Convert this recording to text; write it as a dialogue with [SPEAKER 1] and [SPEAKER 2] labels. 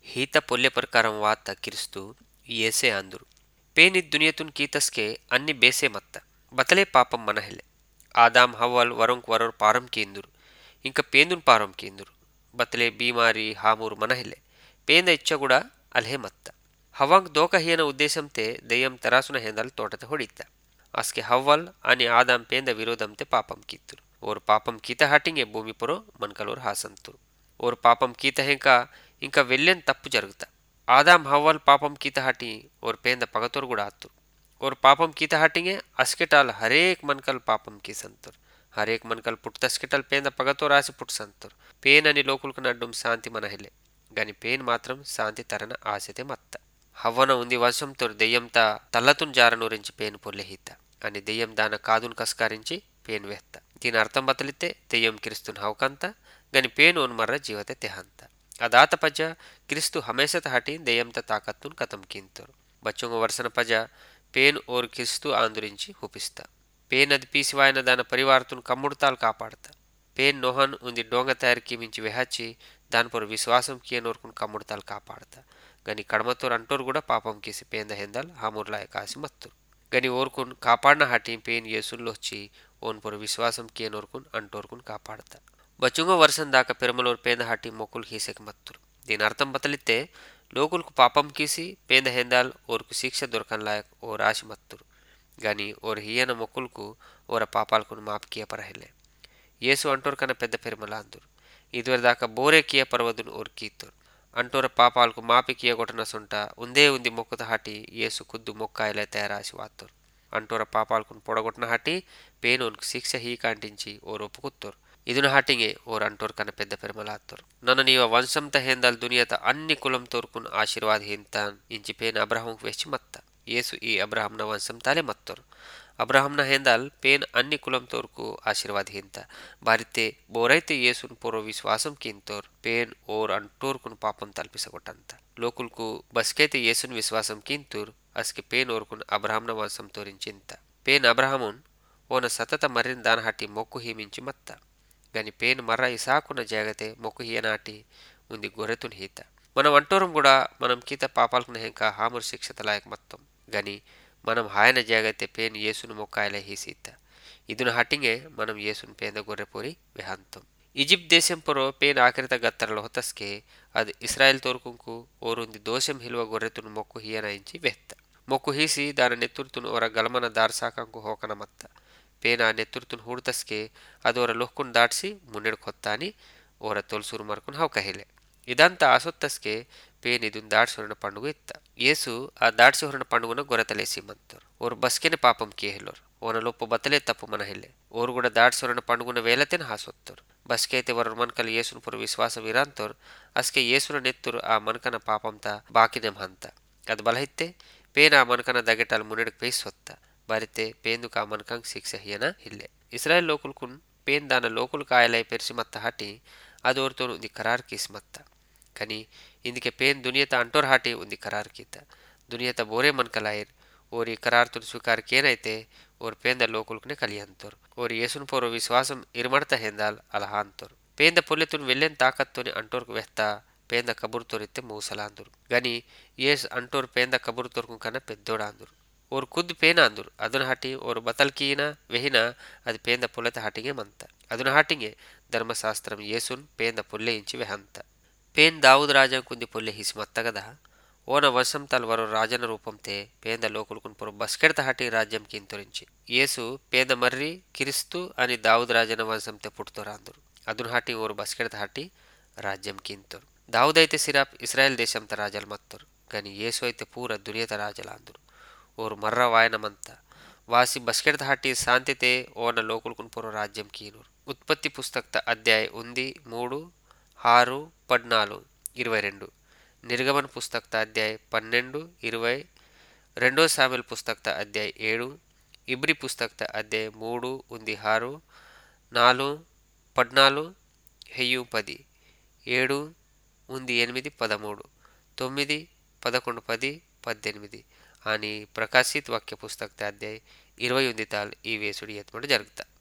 [SPEAKER 1] ಹೀತ ಪೊಲ್ಲೆ ಪ್ರಕಾರಂ ವಾತ ಕಿರಿಸ್ತು ಏಸೆ ಅಂದುರು ಪೇನಿ ದುನಿಯತುನ್ ಕೀತಸ್ಕೆ ಅన్ని ಬೇಸೆ ಮತ್ತ బతలే పాపం మనహెలె ఆదాం హవ్వల్ వరంక్ వరర్ పారం కేందురు ఇంక పేందున్ పారం కేందురు బతలే బీమారి హామూరు మనహెలె పేంద ఇచ్చ కూడా అల్హే మತ್ತ హవ్వంక్ దోక ಹಿಯನ ಉದ್ದೇಶಂತೆ ದೆಯ್ಯಂ ತರಾಸುನ ಹೆಂದಲ್ ತೋಟತೆ ಹೊಡಿತ್ತ ಅಸ್ಕೆ ಹವ್ವಲ್ అని ఆదాం పేంద విరోధంతే పాపం కీత్తురు ఓర్ పాపం కీత హటింగే భూమి పొరో మన్కలోర్ హాసంతురు ఓర్ పాపం కీత హెంక ఇంకా వెళ్ళెన్ తప్పు జరుగుతా ఆదాం హవ్వల్ పాపం కీత హటి ఓర్ పేంద పగతోరు కూడా ఆత్తురు और पापम की हटिंगे अस्केटाल हरेक मनकल पापम की संतुर हरेक मनकल पुट्ट अस्केटल पेंद పగతో రాసి పుట్టు సంతుర్ పేన్ అని లోకులకు నడ్డం శాంతి మనహిలే గాని పేన్ మాత్రం శాంతి తరన ఆశతే మత్త హవ్వన ఉంది వంశంతో దెయ్యంతా తల్లతున్ జారనూరించి పేను పొల్లెహిత అని దెయ్యం దాన కాదును కస్కారించి పేను వెత్త దీని అర్థం బతలితే దెయ్యం కిరిస్తున్ హౌకంత గని పేను ఉన్మర్ర జీవత తెహంత అదాత పజ క్రిస్తు హమేషత హటి దెయ్యంత తాకత్తున్ కతం కింతురు బచ్చొంగ వర్షన పజ పేన్ ఓర్ కిస్తూ ఆందురించి హుపిస్తా పేన్ అది పీసివాయన దాని పరివారతును కమ్ముడుతాలు కాపాడతా పేన్ నోహన్ ఉంది డోంగ తయారీకి మించి వెహచ్చి దాని పొర విశ్వాసం కియనోర్కును కమ్ముడుతాలు కాపాడతా గని కడమతోరు అంటోరు కూడా పాపం కీసి పేంద హెందల్ హామూర్లాయ కాసి మత్తురు గని ఓర్కున్ కాపాడిన హటి పేన్ యేసుల్లోచ్చి ఓన్ పొర విశ్వాసం కియనోర్కున్ అంటోర్కున్ కాపాడతా బచుంగ వర్షం దాకా పెరమలోరు పేంద హటి మొక్కులు హీసెకి మత్తురు దీని అర్థం బతలితే లోకులకు పాపం కీసి పేంద హెందాల్ ఓర్కు శిక్ష దొరకన్లాయక్ ఓ రాశి మత్తురు గాని ఓర్ హియన మొక్కులకు ఓర పాపాలకు మాపికియ పరహెలే యేసు అంటోర్ కన్నా పెద్ద పెరుమల అందురు ఇదివరి దాకా బోరే కియ పర్వదును ఓర్ కీతురు అంటోర పాపాలకు మాపి కియగొట్టన సొంట ఉందే ఉంది మొక్కుత హాటి యేసు కుద్దు మొక్కాయలే తయారాసి వాత్తరు అంటోర పాపాలకు పొడగొట్టిన హాటి పేనోన్కు శిక్ష హీకాంటించి ఓర్ ఒప్పుకుత్తరు ಇದನ್ನ ಹಾಟಿಗೆ ಓರ್ ಅಂಟೋರ್ ಕನ ಪೆದ್ದ ಪೆರಮಲಾತ್ತೋರ್ ನನ್ನ ನೀವ ವಂಶಂತ ಹೇಂದಲ್ ದುನಿಯತ ಅన్ని ಕುಲಂ ತೋರ್ಕುನ್ ಆಶೀರ್ವಾದ ಹಿಂತಾನ್ ಇಂಚಿ ಪೇನ್ ಅಬ್ರಹಂ ವೆಚ್ಚಿ ಮತ್ತ ಯೇಸು ಈ ಅಬ್ರಹಂನ ವಂಶಂ ತಾಲೆ ಮತ್ತೋರ್ ಅಬ್ರಹಂನ ಹೇಂದಲ್ ಪೇನ್ ಅన్ని కులం తోర్కు ఆశీర్వాద హింత బారితే బోరైతే యేసున్ పూర్వ విశ్వాసం కింతోర్ పేన్ ఓర్ అంటోర్కున్ పాపం తల్పిసగొట్టంత లోకుల్కు బస్కైతే యేసున్ విశ్వాసం కింతూర్ అస్కి పేన్ ఓర్కున్ అబ్రహంన వంశం తోరించింత పేన్ అబ్రహమున్ ఓన సతత మరిన్ దానహట్టి మొక్కు హీమించి మత్త గని పేను మర్ర ఇసాకున్న జాగతే మొక్కు హీయనాటి ఉంది గొర్రెతున్ హీత మనం అంటోరం కూడా మనం కీత పాపాలకు హెంక హామురు శిక్షత లాయక మొత్తం గని మనం హాయన జాగతే పేను యేసును మొక్కాయలే హీసీత ఇదును హట్టింగే మనం యేసును పేద గొర్రెపోరి విహాంతం ఈజిప్ట్ దేశం పొరో పేన్ ఆఖరిత గత్తరలో హొతస్కే అది ఇస్రాయల్ తోరుకుంకు ఓరుంది దోషం హిలువ గొర్రెతును మొక్కు హీయనాయించి వెత్త మొక్కు హీసి దాని నెత్తురుతును ఓర గలమన దార్సాకంకు హోకన మత్త పేన నెత్తురుతును హూಡ್ತಸ್ಕೆ ಅದೋರ ಲೊಹ್ಕುನ್ ದಾಟ್ಸಿ ಮುನ್ನೆಡ್ ಕೊತ್ತಾನಿ ಓರ ತೊಲ್ಸೂರು ಮರ್ಕುನ್ ಹಾವ್ ಕಹಿಲೆ ಇದಂತ ಆಸೊತ್ತಸ್ಕೆ ಪೇನ್ ಇದನ್ ದಾಟ್ಸಿ ಹೊರನ పండుగ ಇತ್ತ యేసు ఆ దాడ్సి ಹೊರನ పండుగన గొరతలేసి మంతర్ ఓర్ బస్కెని పాపం కేహెలోర్ ఓన లొప్పు బతలే తప్పు మన ಹೆಲ್ಲೆ ಓರು ಕೂಡ ದಾಡ್ಸಿ ಹೊರನ పండుగನ ವೇಲತೆನ ಹಾಸೊತ್ತರ್ ಬಸ್ಕೈತೆ ವರ ಮನ್ಕಲ್ ಯೇಸುನ ಪುರ ವಿಶ್ವಾಸ ವಿರಾಂತೋರ್ ಅಸ್ಕೆ ಯೇಸುನ ನೆತ್ತುರು ಆ ಮನ್ಕನ ಪಾಪಂತ ಬಾಕಿದೆಂ ಹಂತ ಅದ್ ಬಲಹಿತ್ತೆ ಪೇನ ಆ ಮನ್ಕನ ದಗೆಟಲ್ ಮುನೆಡಕ್ ಪೇಸ್ ಹೊತ್ತ బారితే పేందుకు ఆ మనకం శిక్ష హియన హిల్లే ఇస్రాయల్ లోకుల్కున్ పేన్ దాన లోకులు కాయలై పెరిసిమత్త హటి ಅದೋರ್ತೋನು ఉంది ಕರಾರ್ ಕಿಸ್ಮತ್ತ ಕನಿ ಇಂದಿಕೆ ಪೇನ್ ದುನಿಯತ ಅಂಟೋರ್ ಹಾಟಿ ఉంది ಕರಾರ್ ಕೀತ ದುನಿಯತ ಬೋರೆ ಮನ್ಕಲಾಯಿರ್ ಓರಿ ಕರಾರ್ ತುನ್ ಸ್ವೀಕಾರ ಕೇನೈತೆ ಓರ್ ಪೇಂದ ಲೋಕುಲ್ಕನೆ ಕಲಿಯಂತೋರ್ ಓರಿ ಯೇಸುನ್ ಪೋರೋ ವಿಶ್ವಾಸಂ ಇರ್ಮಡ್ತ ಹೆಂದಾಲ್ ಅಲಹಾಂತೋರ್ పేంద పొల్లెతున్ వెళ్ళెన్ తాకత్తోని అంటోర్కు వెహ్తా పేంద కబురుతోరిత్తే మూసలాందురు గని ఏస్ అంటోర్ పేంద కబురుతోర్కు కన్నా పెద్దోడాందురు ಓರ್ ಖುದ್ ಪೇನ ಅಂದುರು ಅದನ್ನ ಹಾಟಿ ಓರ್ ಬತಲ್ಕೀನ ವೆಹಿನ ಅದು ಪೇಂದ ಪುಲ್ಲತ ಹಾಟಿಗೆ ಮಂತ ಅದನ್ನ ಹಾಟಿಗೆ ಧರ್ಮಶಾಸ್ತ್ರಂ ಯೇಸುನ್ ಪೇಂದ ಪುಲ್ಲೆ ಇಂಚಿ ವೆಹಂತ ಪೇನ್ దావుద్ రాజం కుంది పొల్లె హిసి మత్తగదా ఓన వర్షం తల్వరు రాజన రూపంతే పేద లోకులుకున్ పొరు బస్కెడత హటి రాజ్యం కింతురించి యేసు పేద మర్రి కిరిస్తు అని దావుద్ రాజన వంశంతే పుట్టుతోరాందురు అదును హాటి ఓరు బస్కెడత హటి రాజ్యం కింతురు దావుద్ అయితే సిరాప్ ఇస్రాయల్ దేశంత రాజలు మత్తరు కానీ యేసు అయితే పూర దునియత రాజలాందురు ఓరు మర్ర వాయనమంత వాసి బస్కెడత హట్టి శాంతితే ఓన లోకులుకున్ పొర రాజ్యం కీనూరు ఉత్పత్తి పుస్తకత అధ్యాయ ఉంది మూడు ఆరు పద్నాలుగు ఇరవై రెండు నిర్గమన పుస్తకత అధ్యాయ పన్నెండు ఇరవై రెండో సామెల్ పుస్తకత అధ్యాయ ఏడు ఇబ్రి పుస్తకత అధ్యాయ మూడు ఉంది ఆరు నాలుగు పద్నాలుగు హెయ్యు పది ఏడు ఉంది ఎనిమిది పదమూడు తొమ్మిది పదకొండు పది పద్దెనిమిది అని ప్రకాశిత్ వాక్య పుస్తకత అధ్యాయ ఇరవై ఉంది తాల్ ఈ వేసుడి ఎత్తుమంటే జరుగుతా